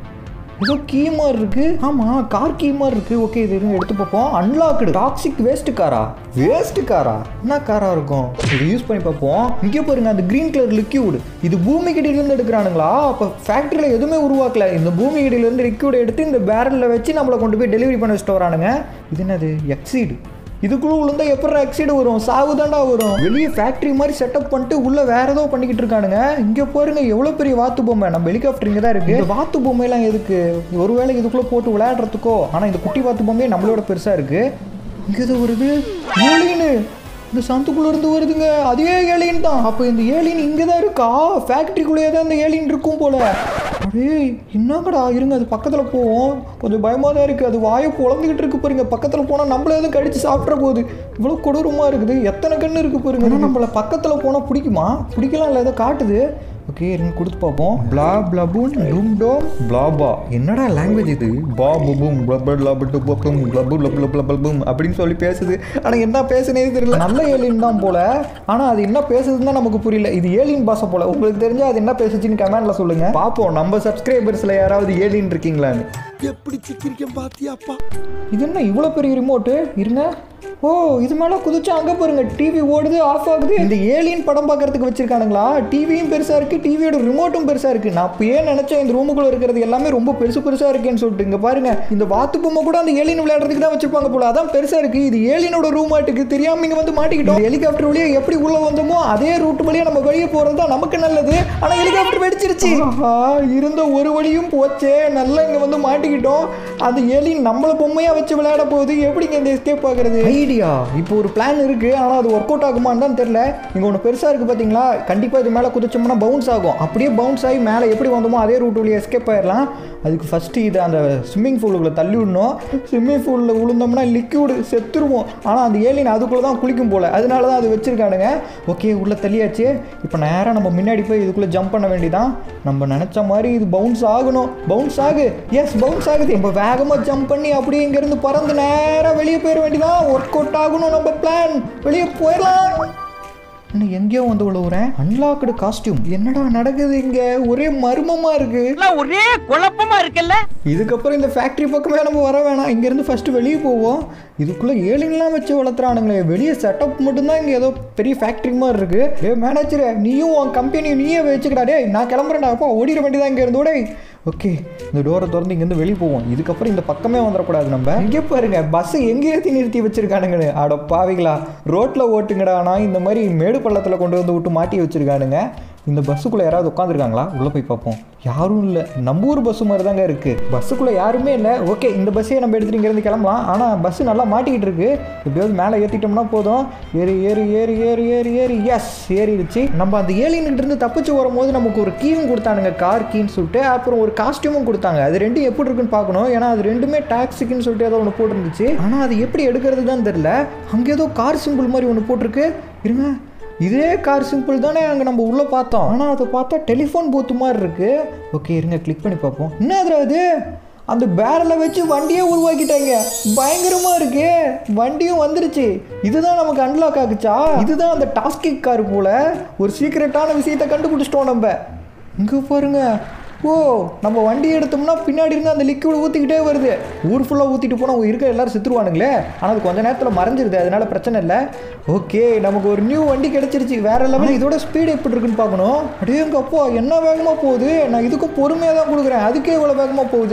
ஏதோ கீ மாதிரி இருக்கு ஆமா கார் கீ மாதிரி இருக்கு ஓகே இது இருங்க எடுத்து பார்ப்போம் அன்லாக்டு டாக்ஸிக் வேஸ்ட் காரா வேஸ்ட் காரா என்ன காரா இருக்கும் இது யூஸ் பண்ணி பார்ப்போம் இங்கே பாருங்க அந்த கிரீன் கலர் லிக்யூட் இது பூமி கிட்ட இருந்து எடுக்கிறானுங்களா அப்போ ஃபேக்டரியில எதுவுமே உருவாக்கல இந்த பூமி கிட்ட இருந்து லிக்யூட் எடுத்து இந்த பேரல்ல வச்சு நம்மளை கொண்டு போய் டெலிவரி பண்ண வச்சுட்டு வரானுங்க இது என்னது எக்ஸீடு இதுக்குள்ள விழுந்தா எப்படி ஆக்சிடு வரும் சாவு தாண்டா வரும் வெளியே ஃபேக்டரி மாதிரி செட்டப் பண்ணிட்டு உள்ள வேற ஏதோ பண்ணிக்கிட்டு இருக்கானுங்க இங்க பாருங்க எவ்வளவு பெரிய வாத்து பொம்மை நம்ம ஹெலிகாப்டர் இங்க தான் இருக்கு இந்த வாத்து பொம்மை எல்லாம் எதுக்கு ஒருவேளை இதுக்குள்ள போட்டு விளையாடுறதுக்கோ ஆனா இந்த குட்டி வாத்து பொம்மையே நம்மளோட பெருசா இருக்கு இங்க ஏதோ வருது ஏலியனு இந்த சந்துக்குள்ள இருந்து வருதுங்க அதே ஏலியன் தான் அப்போ இந்த ஏலியன் இங்கே தான் இருக்கா ஃபேக்ட்ரிக்குள்ளேயே தான் இந்த ஏலியன் இருக்கும் போல அடே என்னங்கடா இருங்க அது பக்கத்தில் போவோம் கொஞ்சம் பயமாக தான் இருக்குது அது வாயை பொழந்துக்கிட்டு இருக்கு பாருங்க பக்கத்தில் போனால் நம்மள எதுவும் கடிச்சு சாப்பிட்ற போகுது இவ்வளோ கொடூரமாக இருக்குது எத்தனை கண்ணு இருக்குது பாருங்க ஆனால் நம்மளை பக்கத்தில் போனால் பிடிக்குமா பிடிக்கலாம் இல்லை ஏதோ காட்டுது ஓகே இருங்க கொடுத்து பார்ப்போம் பிளா பிளபுன் டூம் டோம் பிளாபா என்னடா லாங்குவேஜ் இது பா புபும் பிளப லபட்டு பப்பும் பிளபு லபு லபு லபும் அப்படின்னு சொல்லி பேசுது ஆனால் என்ன பேசுனே தெரியல நல்ல ஏலியன் தான் போல ஆனால் அது என்ன பேசுதுன்னு தான் நமக்கு புரியல இது ஏலியன் பாஷை போல உங்களுக்கு தெரிஞ்சா அது என்ன பேசுச்சுன்னு கமெண்ட்ல சொல்லுங்க பார்ப்போம் நம்ம சப்ஸ்கிரைபர்ஸ்ல யாராவது ஏலியன் இருக்கீங்களான்னு எப்படி சிக்கிரிக்கம் பாத்தியாப்பா இது என்ன இவ்வளோ பெரிய ரிமோட்டு இருங்க ஓ இது மேலே குதிச்சா அங்கே பாருங்க டிவி ஓடுது ஆஃப் ஆகுது இந்த ஏலியன் படம் பார்க்கறதுக்கு வச்சிருக்கானுங்களா டிவியும் பெருசாக இருக்கு டிவியோட ரிமோட்டும் பெருசாக இருக்கு நான் அப்பயே நினைச்சேன் இந்த ரூமுக்குள்ள இருக்கிறது எல்லாமே ரொம்ப பெருசு பெருசாக இருக்கேன்னு சொல்லிட்டு இங்க பாருங்க இந்த வாத்து பொம்மை கூட அந்த ஏலியன் விளையாடுறதுக்கு தான் வச்சிருப்பாங்க போல அதான் பெருசா இருக்கு இது ஏலியனோட ரூம் ஆட்டுக்கு தெரியாம இங்க வந்து மாட்டிக்கிட்டோம் ஹெலிகாப்டர் வழியா எப்படி உள்ள வந்தோமோ அதே ரூட் வழியா நம்ம வெளியே போறது தான் நமக்கு நல்லது ஆனா ஹெலிகாப்டர் வெடிச்சிருச்சு ஆஹா, இருந்த ஒரு வழியும் போச்சே நல்லா இங்க வந்து மாட்டிக்கிட்டோம் அந்த ஏலியன் நம்மள பொம்மையா வச்சு விளையாட போகுது எப்படிங்க இந்த எஸ்கேப் ஆகுறது ஐடியா இப்போ ஒரு பிளான் இருக்கு ஆனா அது ஒர்க் அவுட் ஆகுமான்னு தான் தெரியல இங்க ஒன்று பெருசா இருக்கு பாத்தீங்களா கண்டிப்பா இது மேல குதிச்சோம்னா பவுன்ஸ் ஆகும் அப்படியே பவுன்ஸ் ஆகி மேலே எப்படி வந்தோமோ அதே ரூட் வழியா எஸ்கேப் ஆயிடலாம் அதுக்கு ஃபர்ஸ்ட் இது அந்த ஸ்விம்மிங் பூலுக்குள்ள தள்ளி விடணும் ஸ்விம்மிங் பூலில் விழுந்தோம்னா லிக்யூடு செத்துருவோம் ஆனால் அந்த ஏலியன் அதுக்குள்ளே தான் குளிக்கும் போல அதனால தான் அது வச்சிருக்கானுங்க ஓகே உள்ள தள்ளியாச்சு இப்போ நேராக நம்ம முன்னாடி போய் இதுக்குள்ளே ஜம்ப் பண்ண வேண்டியதான் நம்ம நினச்ச மாதிரி இது பவுன்ஸ் ஆகணும் பவுன்ஸ் ஆகு எஸ் பவுன்ஸ் ஆகுது நம்ம வேகமாக ஜம்ப் பண்ணி அப்படியே இங்கேருந்து பறந்து நேராக வெளியே போயிட வேண்டியதான் ஒர்க் அவுட் ஆகணும் நம்ம பிளான் வெளியே போயிடலாம் இன்னும் எங்கேயோ வந்து விழுவுறேன் அன்லாக்டு காஸ்டியூம் என்னடா நடக்குது இங்க ஒரே மர்மமா இருக்கு ஒரே குழப்பமா இருக்குல்ல இதுக்கப்புறம் இந்த ஃபேக்ட்ரி பக்கமே நம்ம வர வேணாம் இங்கேருந்து ஃபஸ்ட்டு வெளியே போவோம் இதுக்குள்ளே ஏலின்லாம் வச்சு வளர்த்துறானுங்களே வெளியே செட்டப் மட்டும்தான் இங்கே ஏதோ பெரிய ஃபேக்ட்ரி மாதிரி இருக்கு ஏ மேனேஜர் நீயும் உன் கம்பெனி நீயே வச்சுக்கடா டேய் நான் கிளம்புறேன்டா அப்பா ஓடிட வேண்டியதான் இங்கே இருந்து டேய் ஓகே இந்த டோரை திறந்து இங்கேருந்து வெளியே போவோம் இதுக்கப்புறம் இந்த பக்கமே வந்துடக்கூடாது நம்ம இங்கே பாருங்க பஸ் எங்கே ஏற்றி நிறுத்தி வச்சிருக்கானுங்கன்னு அட பாவிங்களா ரோட்டில் ஓட்டுங்கடா ஆனால் இந்த மாதிரி மேடு பள்ளத்தில் கொண்டு வந்து விட்டு மாட்டி வச்சிருக்கானுங்க இந்த பஸ்ஸுக்குள்ளே யாராவது உட்காந்துருக்காங்களா உள்ளே போய் பார்ப்போம் யாரும் இல்லை நம்ம ஊர் பஸ்ஸு மாதிரி தாங்க இருக்குது பஸ்ஸுக்குள்ளே யாருமே இல்லை ஓகே இந்த பஸ்ஸே நம்ம எடுத்துகிட்டு இங்கேருந்து கிளம்பலாம் ஆனால் பஸ்ஸு நல்லா மாட்டிக்கிட்டு இருக்கு எப்படியாவது மேலே ஏற்றிட்டோம்னா போதும் ஏறி ஏறி ஏறி ஏறி ஏறி ஏறி எஸ் ஏறிடுச்சு நம்ம அந்த ஏலியன்கிட்ட இருந்து தப்பிச்சு வரும்போது நமக்கு ஒரு கீவும் கொடுத்தானுங்க கார் கீன்னு சொல்லிட்டு அப்புறம் ஒரு காஸ்டியூமும் கொடுத்தாங்க அது ரெண்டும் எப்படி இருக்குன்னு பார்க்கணும் ஏன்னா அது ரெண்டுமே டாக்ஸிக்குன்னு சொல்லிட்டு ஏதோ ஒன்று போட்டிருந்துச்சு ஆனால் அது எப்படி எடுக்கிறது தான் தெரில அங்கே ஏதோ கார் சிம்பிள் மாதிரி ஒன்று போட்டிருக்கு இருங்க இதே கார் சிம்பிள் தானே அங்கே நம்ம உள்ளே பார்த்தோம் ஆனால் அதை பார்த்தா டெலிஃபோன் பூத்து மாதிரி இருக்கு ஓகே இருங்க கிளிக் பண்ணி பார்ப்போம் என்ன அதுடா அது அந்த பேரலை வச்சு வண்டியே உருவாக்கிட்டாங்க பயங்கரமா இருக்கு வண்டியும் வந்துருச்சு இதுதான் நமக்கு அன்லாக் ஆகுச்சா இதுதான் அந்த டாஸ்கிக் கார் போல ஒரு சீக்கிரட்டான விஷயத்தை கண்டுபிடிச்சிட்டோம் நம்ம இங்க பாருங்க ஓ நம்ம வண்டி எடுத்தோம்னா பின்னாடி இருந்து அந்த லிக்விட் ஊற்றிக்கிட்டே வருது ஊர் ஃபுல்லாக ஊற்றிட்டு போனால் அவங்க இருக்க எல்லாரும் செத்துருவானுங்களே ஆனால் அது கொஞ்ச நேரத்தில் மறைஞ்சிருது அதனால பிரச்சனை இல்லை ஓகே நமக்கு ஒரு நியூ வண்டி கிடைச்சிருச்சு வேற லெவல் இதோட ஸ்பீடு எப்படி இருக்குன்னு பார்க்கணும் அப்படியே எங்க அப்பா என்ன வேகமாக போகுது நான் இதுக்கும் பொறுமையாக தான் கொடுக்குறேன் அதுக்கே இவ்வளோ வேகமாக போகுது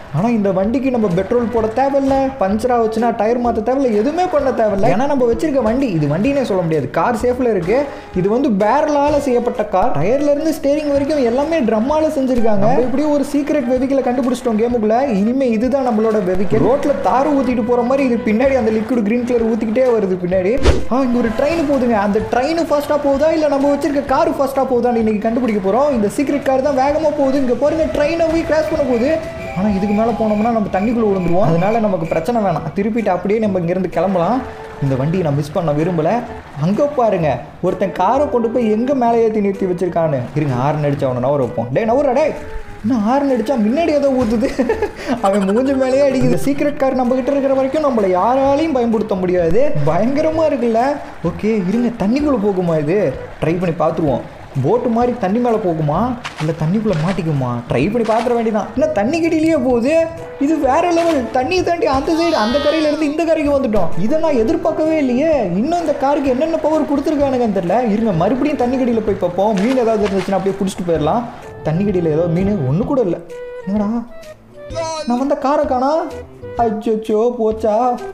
ஆனால் இந்த வண்டிக்கு நம்ம பெட்ரோல் போட தேவையில்ல பஞ்சர் ஆச்சுன்னா டயர் மாற்ற தேவையில்ல எதுவுமே பண்ண தேவையில்ல ஏன்னா நம்ம வச்சிருக்க வண்டி இது வண்டினே சொல்ல முடியாது கார் சேஃப்ல இருக்கு இது வந்து பேரலால செய்யப்பட்ட கார் டயர்ல இருந்து ஸ்டேரிங் வரைக்கும் எல்லாமே ட்ரம்மால செஞ்சிருக்காங்க நம்ம இப்படியே ஒரு சீக்ரெட் வெவிக்கலை கண்டுபிடிச்சிட்டோம் கேமுக்குள்ள இனிமே இதுதான் நம்மளோட வெவிக்கல் ரோட்ல தார் ஊத்திட்டு போற மாதிரி இது பின்னாடி அந்த லிக்விட் கிரீன் கலர் ஊத்திக்கிட்டே வருது பின்னாடி ஆ இங்க ஒரு ட்ரெயின் போகுதுங்க அந்த ட்ரெயின் ஃபாஸ்டா போகுதா இல்ல நம்ம வச்சிருக்க கார் ஃபாஸ்டா போகுதான்னு இன்னைக்கு கண்டுபிடிக்க போறோம் இந்த சீக்ரெட் கார் தான் வேகமா போகுது இங்க பாருங்க ட்ரெயினை போய் கிராஷ் பண்ண போகுது ஆனால் இதுக்கு மேலே போனோம்னா நம்ம தண்ணிக்குள்ளே விழுந்துருவோம் அதனால நமக்கு பிரச்சனை வேணாம் திருப்பிட்டு அப்படியே நம்ம இங்கேருந்து கிளம்பலாம் இந்த வண்டியை நான் மிஸ் பண்ண விரும்பல அங்கே பாருங்க ஒருத்தன் காரை கொண்டு போய் எங்கே மேலே ஏற்றி நிறுத்தி வச்சிருக்கான்னு இருங்க ஆறு நடிச்சு அவனை நவர வைப்போம் டே நவரா டே இன்னும் ஆறு அடிச்சா முன்னாடி ஏதோ ஊத்துது அவன் மூஞ்சி மேலேயே அடிக்குது சீக்ரெட் கார் நம்ம கிட்ட இருக்கிற வரைக்கும் நம்மளை யாராலையும் பயன்படுத்த முடியாது பயங்கரமா இருக்குல்ல ஓகே இருங்க தண்ணிக்குள்ள போகுமா இது ட்ரை பண்ணி பார்த்துருவோம் போட்டு மாதிரி தண்ணி மேலே போகுமா இல்லை தண்ணிக்குள்ளே மாட்டிக்குமா ட்ரை பண்ணி பார்த்துட வேண்டியதான் என்ன தண்ணி கடியிலேயே போகுது இது வேற லெவல் தண்ணியை தாண்டி அந்த சைடு அந்த கரையில இருந்து இந்த கரைக்கு வந்துட்டோம் இதை நான் எதிர்பார்க்கவே இல்லையே இன்னும் இந்த காருக்கு என்னென்ன பவர் கொடுத்துருக்கானுங்கன்னு தெரியல இருங்க மறுபடியும் தண்ணி கடியில் போய் பார்ப்போம் மீன் ஏதாவது இருந்துச்சுன்னா அப்படியே பிடிச்சிட்டு போயிடலாம் தண்ணி கடியில் ஏதோ மீன் ஒன்று கூட இல்லை என்னடா நான் வந்த காரை காணா அச்சோ போச்சா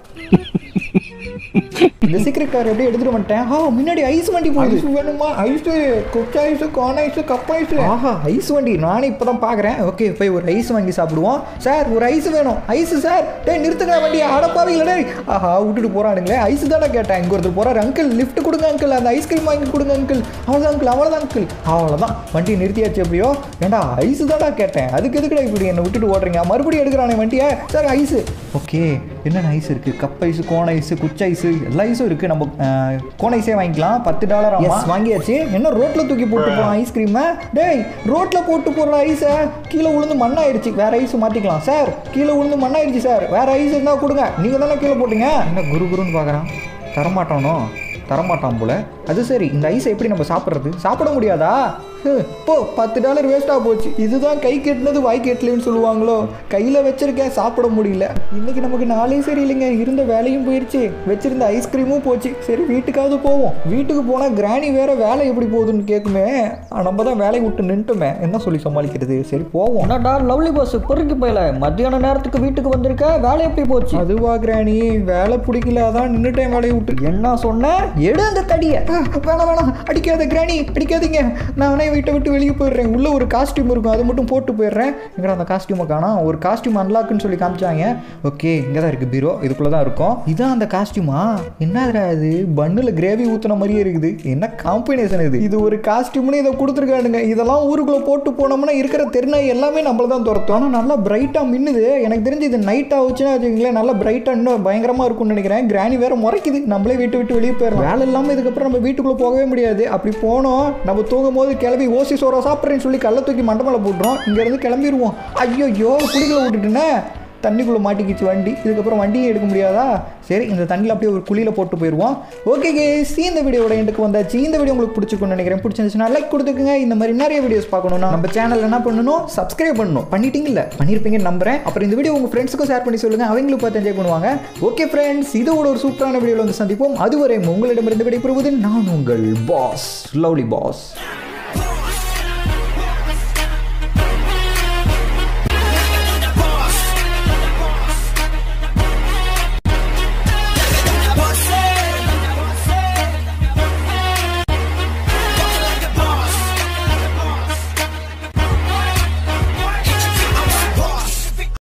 இந்த சீக்கிரம் கார் அப்படியே எடுத்துட்டு வந்துட்டேன் ஆ முன்னாடி ஐஸ் வண்டி போகுது ஐஸ் வேணுமா ஐஸ் கொச்ச ice cone ice cup ice ஆஹா ஐஸ் வண்டி நானே இப்போ தான் பார்க்குறேன் ஓகே போய் ஒரு ஐஸ் வாங்கி சாப்பிடுவோம் சார் ஒரு ஐஸ் வேணும் ஐஸ் சார் டேய் நிறுத்துங்க வண்டி அடப்பாவீங்களே டேய் ஆஹா விட்டுட்டு போறானுங்களே ஐஸ் தானே கேட்டேன் இங்கே ஒருத்தர் போறாரு அங்கிள் லிஃப்ட் கொடுங்க அங்கிள் அந்த ஐஸ்கிரீம் வாங்கி கொடுங்க அங்கிள் அவ்வளோதான் அங்கிள் அவ்வளோதான் அங்கிள் அவ்வளோதான் வண்டி நிறுத்தியாச்சு எப்படியோ ஏண்டா ஐஸ் தானே கேட்டேன் அதுக்கு எதுக்குடா இப்படி என்னை விட்டுட்டு ஓடுறீங்க மறுபடியும் எடுக்கிறானே வண்டியை சார் ஐஸ் ஓகே என்னென்ன ஐஸ் இருக்கு கப் ஐஸ் கோன் ஐஸ் குச்ச ஐஸ் எல்லா ஐஸும் இருக்கு நம்ம அஹ், கோன் ஐஸே வாங்கிக்கலாம் பத்து டாலர் ஆகும் வாங்கியாச்சு என்ன ரோட்ல தூக்கி போட்டு போறோம் ஐஸ்கிரீமை டேய் ரோட்ல போட்டு போடுற ஐஸை கீழே விழுந்து மண்ணாயிடுச்சு வேற ஐஸ் மாத்திக்கலாம் சார் கீழே விழுந்து மண்ணாயிடுச்சு சார் வேற ஐஸ் இருந்தா கொடுங்க நீங்க தானே கீழே போட்டீங்க என்ன குரு குருன்னு பார்க்கறான் தரமாட்டானோ தரமாட்டான் போல அது சரி இந்த ஐஸை எப்படி நம்ம சாப்பிட்றது சாப்பிட முடியாதா ஹ், போ பத்து டாலர் வேஸ்ட்டாக போச்சு இதுதான் கை கெட்டினது வாய் கெட்டலன்னு சொல்லுவாங்களோ கையில் வச்சிருக்கேன் சாப்பிட முடியல இன்னைக்கு நமக்கு நாளே சரி இல்லைங்க இருந்த வேலையும் போயிடுச்சு வச்சிருந்த ஐஸ்கிரீமும் போச்சு சரி வீட்டுக்காவது போவோம் வீட்டுக்கு போனால் கிராணி வேற வேலை எப்படி போகுதுன்னு கேட்குமே ஆ, நம்ம தான் வேலையை விட்டு நின்றுமே என்ன சொல்லி சமாளிக்கிறது சரி போவோம் என்னடா லவ்லி பாஸ் பொறுக்கி போயில மத்தியான நேரத்துக்கு வீட்டுக்கு வந்திருக்க வேலை எப்படி போச்சு அதுவா கிராணி வேலை பிடிக்கல அதான் நின்றுட்டேன் வேலையை விட்டு என்ன சொன்னேன் எடு அந்த தடியை வேணாம் வேணாம் அடிக்காத கிராணி அடிக்காதீங்க நான் வேணா வீட்டை விட்டு வெளியே போயிடுறேன் உள்ள ஒரு காஸ்டியூம் இருக்கும் அதை மட்டும் போட்டு போயிடுறேன் எங்கடா அந்த காஸ்டியூமை காணோம் ஒரு காஸ்டியூம் அன்லாக்குன்னு சொல்லி காமிச்சாங்க ஓகே இங்கே தான் இருக்குது பீரோ இதுக்குள்ளே தான் இருக்கும் இதான் அந்த காஸ்டியூமா என்னதுடா இது பன்னில் கிரேவி ஊற்றுன மாதிரியே இருக்குது என்ன காம்பினேஷன் இது இது ஒரு காஸ்டியூம்னு இதை கொடுத்துருக்கானுங்க இதெல்லாம் ஊருக்குள்ளே போட்டு போனோம்னா இருக்கிற தெருநாய் எல்லாமே நம்மள தான் துரத்தும் ஆனால் நல்லா பிரைட்டாக மின்னுது எனக்கு தெரிஞ்சு இது நைட் ஆகுச்சுன்னா வச்சுக்கங்களேன் நல்லா பிரைட்டாக இன்னும் பயங்கரமாக இருக்கும்னு நினைக்கிறேன் கிராணி வேற முறைக்குது நம்மளே வீட்டு விட்டு வெளியே போயிடலாம் வேலை இல்லாமல் இதுக்கப்புறம் நம்ம வீட்டுக்குள்ளே போகவே முடியாது அப்படி போனோம் நம்ம தூங்கும் போது கிளம்பி ஓசி சோறா சாப்பிட்றேன்னு சொல்லி கல்லை தூக்கி மண்டமலை போட்டுரும் இங்கேருந்து கிளம்பிடுவோம் ஐயோ யோ குடிக்கல விட்டுட்டுனே தண்ணிக்குள்ளே மாட்டிக்கிச்சு வண்டி இதுக்கப்புறம் வண்டியும் எடுக்க முடியாதா சரி இந்த தண்ணியில் அப்படியே ஒரு குழியில் போட்டு போயிடுவோம் ஓகே கேஸ் இந்த வீடியோட எண்டுக்கு வந்தாச்சு இந்த வீடியோ உங்களுக்கு பிடிச்சிருக்கும்னு நினைக்கிறேன் பிடிச்சிருந்துச்சுன்னா லைக் கொடுத்துக்குங்க இந்த மாதிரி நிறைய வீடியோஸ் பார்க்கணும்னா நம்ம சேனல் என்ன பண்ணணும் சப்ஸ்கிரைப் பண்ணணும் பண்ணிட்டீங்கல்ல பண்ணியிருப்பீங்கன்னு நம்புறேன் அப்புறம் இந்த வீடியோ உங்கள் ஃப்ரெண்ட்ஸுக்கும் ஷேர் பண்ணி சொல்லுங்கள் அவங்களும் பார்த்து என்ஜாய் பண்ணுவாங்க ஓகே ஃப்ரெண்ட்ஸ் இதோட ஒரு சூப்பரான வீடியோவில் வந்து சந்திப்போம் அதுவரை உங்களிடமிருந்து விடைபெறுவது நான் உங்கள் பாஸ் லவ்லி பாஸ்